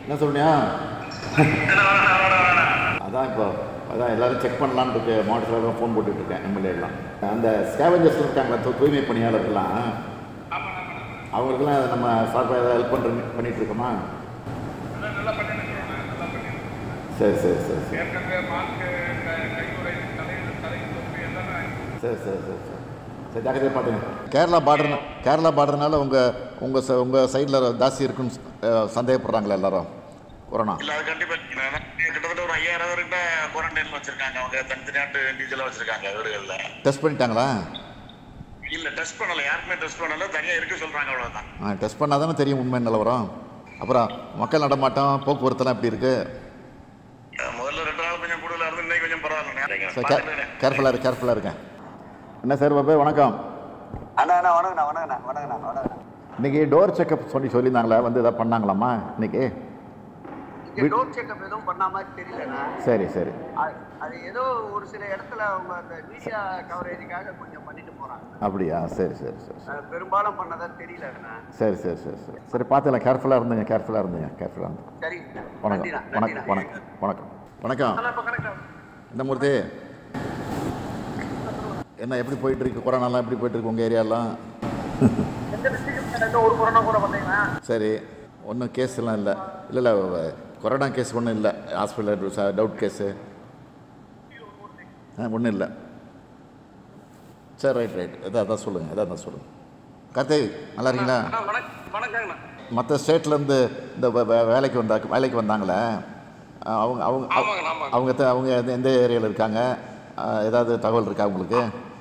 என்ன சொல்றியா அதான் இப்போ அதான் எல்லாரும் செக் பண்ணலான்னு இருக்கு மாவட்டத்தில் ஃபோன் போட்டுட்டு இருக்கேன் எம்எல்ஏ எல்லாம் அந்த ஸ்கேவஞ்சர்ஸ் இருக்காங்களா தூ- தூய்மை பணியாளர்கள்லாம் அவங்களுக்கெல்லாம் அதை நம்ம சார்பாக ஏதாவது ஹெல்ப் பண்ணுற பண்ணிட்டு இருக்கோமா சரி சரி சரி சரி சரி சரி சரி சரி சரி ஜாக்கிரதையாக பார்த்துங்க கேரளா பார்டர் கேரளா பார்டர்னால உங்கள் உங்கள் ச உங்கள் சைடில் ஜாஸ்தி இருக்குன்னு அஹ், சந்தேகப்படுறாங்களா எல்லாரும் கொரோனா இல்ல அது கண்டிப்பா இருக்குண்ணே. ஏன்னா, கிட்டத்தட்ட ஒரு ஐயாயிரம் பேர்கிட்ட குவாரண்டைன்ல வச்சிருக்காங்க அவங்க தனித்தனியாட்டு இண்டிவிஜுவலா வச்சிருக்காங்க வீடுகள்ல டெஸ்ட் பண்ணிட்டாங்களா இல்ல டெஸ்ட் பண்ணல யாருக்குமே டெஸ்ட் பண்ணல தனியா இருக்க சொல்றாங்க அவ்வளவுதான் ஆ டெஸ்ட் பண்ணால் தானே தெரியும் உண்மை நிலவரம் அப்புறம் மக்கள் நடமாட்டம் போக்குவரத்துலாம் எப்படி இருக்குது அஹ் முதல்ல ரெண்டு நாள் கொஞ்சம் கூடுதலா இருந்து இன்னைக்கு கொஞ்சம் பரவாயில்ல சார் கே கேர்ஃபுல்லாக இருக்கு கேர்ஃபுல்லாக இருக்கேன் என்ன சார் பாபு வணக்கம் அண்ணா அண்ணா வணக்கண்ணா வணக்கண்ணா வணக்கண்ணா வணக்கண்ணா இன்னைக்கு டோர் செக்கப் சொல்லி சொல்லியிருந்தாங்களா வந்து எதாவது பண்ணாங்களாம்மா இன்னைக்கு இங்க டோர் செக்அப் எதுவும் பண்ண மாதிரி தெரியலண்ணா சரி சரி அது- அது ஏதோ ஒரு சில இடத்துல அவங்க அந்த மீடியா கவரேஜுக்காக கொஞ்சம் பண்ணிட்டு போறாங்க அப்படியா சரி சரி சரி சரி அது பெரும்பாலும் பண்ணதா தெரியலண்ணா சரி சரி சரி சரி சரி பார்த்துக்கலாம் கேர்ஃபுல்லாக இருந்துங்க கேர்ஃபுல்லாக இருந்துங்க கேர்ஃபுல்லாக இருந்துங்க சரிங்கண்ணா வணக்கம் நன்றிண்ணா வணக்கம் நன்றிண்ணா வணக்கம் வணக்கம் வணக்கம் என்ன மூர்த்தி என்ன எப்படி போயிட்டு இருக்கு கொரோனாலாம் எப்படி போயிட்டு இருக்கு உங்கள் ஏரியாலாம் ஒரு கொரோனா கூட பண்ணீங்கன்னா சரி ஒன்றும் கேஸ்லாம் இல்லை இல்லை இல்லை கொரோனா கேஸ் ஒன்றும் இல்லை ஹாஸ்பிட்டல் டவுட் கேஸு ஆ ஒன்றும் இல்லை சரி ரைட் ரைட் எதாவது அதான் சொல்லுங்கள் எதாவது தான் சொல்லுங்கள் கார்த்திக் நல்லா இருக்கீங்களா வணக்கங்கண்ணா மற்ற ஸ்டேட்லேருந்து இந்த வே- வே- வேலைக்கு வந்தா வேலைக்கு வந்தாங்களே அஹ் அவங்க அவங்க அவங்க அவங்க த- அவங்க எந்த- எந்த ஏரியாவில் இருக்காங்க அஹ் ஏதாவது தகவல் இருக்கா உங்களுக்கு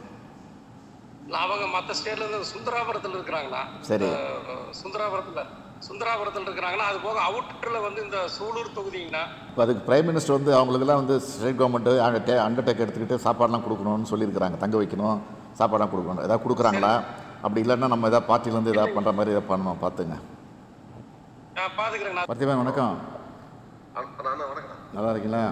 இல்ல, அவங்க மற்ற ஸ்டேட்ல இருந்து சுந்தராபுரத்தில் இருக்கிறாங்களா சரி. அஹ், சுந்தராபுரத்தில் சுந்தராபுரத்தில் இருக்கிறாங்களா அது போக அவுட்டரில் வந்து இந்த சூலூர் தொகுதிங்கண்ணா இப்போ அதுக்கு பிரைம் மினிஸ்டர் வந்து அவங்களுக்கெல்லாம் வந்து ஸ்டேட் கவர்மெண்ட்டு அண்டர்டேக் எடுத்துக்கிட்டு சாப்பாடெல்லாம் கொடுக்கணும்னு சொல்லியிருக்கிறாங்க தங்க வைக்கணும் சாப்பாடெல்லாம் கொடுக்கணும் ஏதாவது கொடுக்குறாங்களா அப்படி இல்லைன்னா நம்ம எதாவது பார்ட்டிலேருந்து எதாவது பண்ணுற மாதிரி எதாவது பண்ணணும் பார்த்துங்க நான் பார்த்துக்கிறேங்கண்ணா பார்த்திபன் வணக்கம் நல்லா இருக்கீங்களா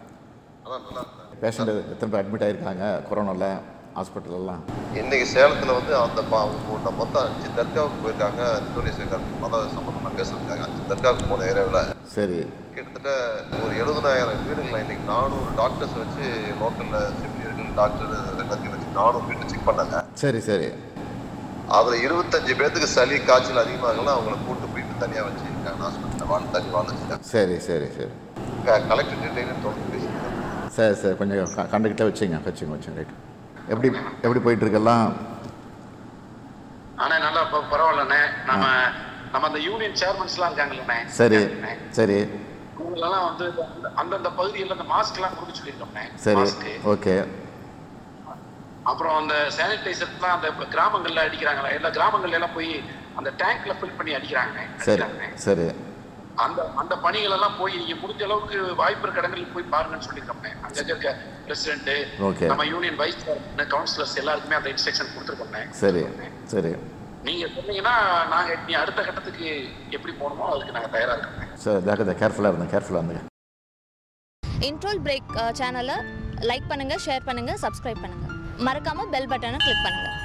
பேஷண்ட் எத்தனை பேர் அட்மிட் ஆகிருக்காங்க கொரோனாவில் ஹாஸ்பிட்டலெல்லாம் இன்னைக்கு சேலத்துல வந்து அந்த பா- அவங்க மொத்தம் அஞ்சு தர்காவுக்கு போயிருக்காங்க டூரிஸ்ட் மத சம்பந்தமா பேசுறதுக்காக அஞ்சு தர்காவுக்கு போன ஏரியாவில் சரி கிட்டத்தட்ட ஒரு எழுபதாயிரம் வீடுகளை இன்னைக்கு நானூறு டாக்டர்ஸ் வச்சு லோக்கல்ல செவிலியர்கள் டாக்டர் எல்லாத்தையும் வச்சு நானூறு வீட்டு செக் பண்ணாங்க சரி சரி அதுல இருபத்தஞ்சு பேத்துக்கு சளி காய்ச்சல் அதிகமாகலாம் அவங்கள கூட்டு போயிட்டு தனியா வச்சிருக்காங்க ஹாஸ்பிட்டலில் வாழ் தனி வாழ வச்சுருக்காங்க சரி சரி சரி கலெக்டர் டீட்டெயிலும் தொடர்ந்து பேசியிருக்காங்க சரி சரி கொஞ்சம் க- கண்டுக்கிட்டே வச்சுங்க வச்சுங்க வச்சுங்க ரைட் எப்படி எப்படி போயிட்டுருக்கெல்லாம் அண்ணே நல்லா ப- பரவாயில்லண்ணே நம்ம நம்ம அந்த யூனியன் சேர்மன்ஸ்லாம் இருக்காங்கல்லண்ணே சரி சரி இவங்களெல்லாம் வந்து அந்த- அந்தந்த பகுதியில் அந்த மாஸ்க் எல்லாம் கொடுக்க சொல்லியிருக்கோம்ண்ணே சரி மாஸ்க்கு ஓகே அப்புறம் அந்த சானிடைசர்லாம் அந்த இப்ப கிராமங்கள்ல அடிக்கிறாங்களா எல்லா கிராமங்கள்ல எல்லாம் போய் அந்த டேங்க்ல ஃபில் பண்ணி அடிக்கிறாங்க சரி அடிக்கிறாங்க. சரி அந்த அந்த பணிகள் எல்லாம் போய் நீங்க முடிஞ்ச அளவுக்கு வாய்ப்பு இருக்க இடங்களுக்கு போய் பாருங்கன்னு சொல்லியிருக்கோம் அங்க இருக்க பிரசிடென்ட் Okay. நம்ம நம்ம யூனியன் வைஸ் கவுன்சிலர்ஸ் எல்லாருக்குமே அந்த இன்ஸ்ட்ரக்ஷன் கொடுத்துருக்கோம் சரி சரி நீங்க சொன்னீங்கன்னா நாங்க நீ அடுத்த கட்டத்துக்கு எப்படி போகணுமோ அதுக்கு நாங்க தயாரா இருக்கோம் சரி ஜாக்கிரதை கேர்ஃபுல்லாக இருந்தேன் கேர்ஃபுல்லாக இருந்துங்க இன்ட்ரோல் பிரேக் சேனலை லைக் பண்ணுங்கள் ஷேர் பண்ணுங்கள் சப்ஸ்கிரைப் பண்ணுங்கள் மறக்காமல் பெல் பட்டனை கிளிக் பண்ணுங்கள்